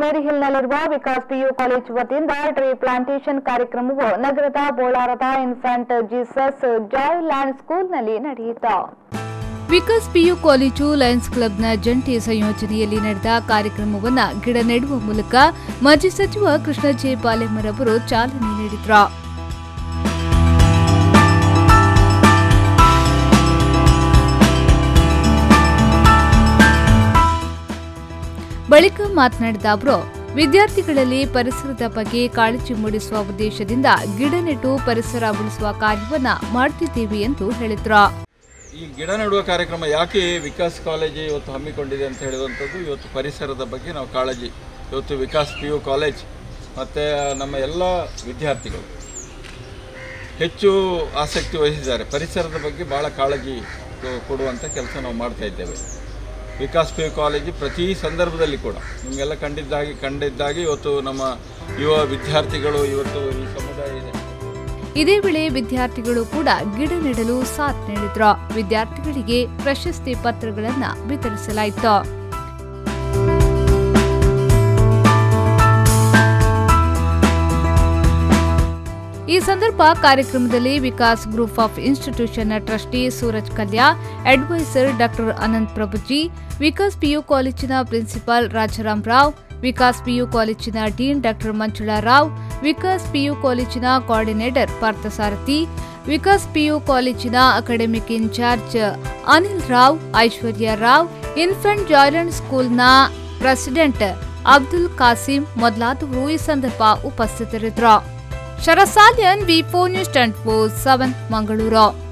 ಕಾವೇರಿ ಹಿಲ್ನಲ್ಲಿರುವ Vikas PU college ವತಿಯಿಂದ tree plantation ಕಾರ್ಯಕ್ರಮವು ನಗರದ ಬೋಳಾರದ ಇನ್ಫಂಟ್ ಜೀಸಸ್ ಜಾಯ್ ಲ್ಯಾಂಡ್ ಸ್ಕೂಲ್ನಲ್ಲಿ ನಡೆಯಿತು ವಿಕಾಸ್ ಪಿಯು ಕಾಲೇಜು ಲಯನ್ಸ್ ಕ್ಲಬ್ನ ಜಂಟಿ ಸಂಯೋಜನೆಯಲ್ಲಿ ನಡೆದ ಕಾರ್ಯಕ್ರಮವನ್ನು ಗಿಡ ನೆಡುವ ಮೂಲಕ ಮಾಜಿ ಸಚಿವ ಕೃಷ್ಣ ಜೆ ಪಾಲೆಮರವರು ಚಾಲನೆ ನೀಡಿದ್ರು ಬಳಿಕ ಮಾತನಾಡಿದ ಅವರು ವಿದ್ಯಾರ್ಥಿಗಳಲ್ಲಿ ಪರಿಸರದ ಬಗ್ಗೆ ಕಾಳಜಿ ಮೂಡಿಸುವ ಉದ್ದೇಶದಿಂದ ಗಿಡ ನೆಟ್ಟು ಪರಿಸರ ಉಳಿಸುವ ಕಾರ್ಯವನ್ನ ಮಾಡುತ್ತಿದ್ದೇವೆ ಎಂದು ಹೇಳಿದ್ರು ಈ ಗಿಡ ನೆಡುವ ಕಾರ್ಯಕ್ರಮ ಯಾಕೆ ವಿಕಾಸ್ ಕಾಲೇಜ್ ಇವತ್ತು ಹಮ್ಮಿಕೊಂಡಿದೆ ಅಂತ ಹೇಳುವಂಥದ್ದು ಇವತ್ತು ಪರಿಸರದ ಬಗ್ಗೆ ನಾವು ಕಾಳಜಿ ಇವತ್ತು ವಿಕಾಸ್ ಪಿ ಯು ಕಾಲೇಜ್ ಮತ್ತು ನಮ್ಮ ಎಲ್ಲ ವಿದ್ಯಾರ್ಥಿಗಳು ಹೆಚ್ಚು ಆಸಕ್ತಿ ವಹಿಸಿದ್ದಾರೆ ಪರಿಸರದ ಬಗ್ಗೆ ಭಾಳ ಕಾಳಜಿ ಕೊ- ಕೊಡುವಂಥ ಕೆಲಸ ನಾವು ಮಾಡ್ತಾ ಇದ್ದೇವೆ ವಿಕಾಸ್ ಪಿ ಯು ಕಾಲೇಜು ಪ್ರತಿ ಸಂದರ್ಭದಲ್ಲಿ ಕೂಡ ನಿಮಗೆಲ್ಲ ಕಂಡಿದ್ದಾಗಿ ಕಂಡಿದ್ದಾಗಿ ಇವತ್ತು ನಮ್ಮ ಯುವ ವಿದ್ಯಾರ್ಥಿಗಳು ಇವತ್ತು ಈ ಸಮುದಾಯ ಇದೆ ಇದೇ ವೇಳೆ ವಿದ್ಯಾರ್ಥಿಗಳು ಕೂಡ ಗಿಡ ನೆಡಲು ಸಾಥ್ ನೀಡಿದ್ರು ವಿದ್ಯಾರ್ಥಿಗಳಿಗೆ ಪ್ರಶಸ್ತಿ ಪತ್ರಗಳನ್ನ ವಿತರಿಸಲಾಯಿತು ಈ ಸಂದರ್ಭ ಕಾರ್ಯಕ್ರಮದಲ್ಲಿ ವಿಕಾಸ್ ಗ್ರೂಪ್ ಆಫ್ ಇನ್ಸ್ಟಿಟ್ಯೂಷನ್ನ ಟ್ರಸ್ಟಿ ಸೂರಜ್ ಕಲ್ಯಾ adviser doctor Anant Prabhuji Vikas PU ಕಾಲೇಜಿನ ಪ್ರಿನ್ಸಿಪಾಲ್ ರಾಜಾರಾಮ್ ರಾವ್ ವಿಕಾಸ್ ಪಿಯು ಕಾಲೇಜಿನ dean doctor Manjula Rao Vikas PU ಕಾಲೇಜಿನ ಕೋಆರ್ಡಿನೇಟರ್ ಪಾರ್ಥಸಾರಥಿ ವಿಕಾಸ್ ಪಿಯು ಕಾಲೇಜಿನ academic incharge Anil Rao Aishwarya Rao infant joy land ಸ್ಕೂಲ್ನ ಪ್ರೆಸಿಡೆಂಟ್ ಅಬ್ದುಲ್ ಕಾಸಿಂ ಮೊದಲಾದವರು ಈ ಸಂದರ್ಭ ಉಪಸ್ಥಿತರಿದ್ದರು ಶರಸಾಲ್ಯನ್ V four news twenty four seven Mangaluru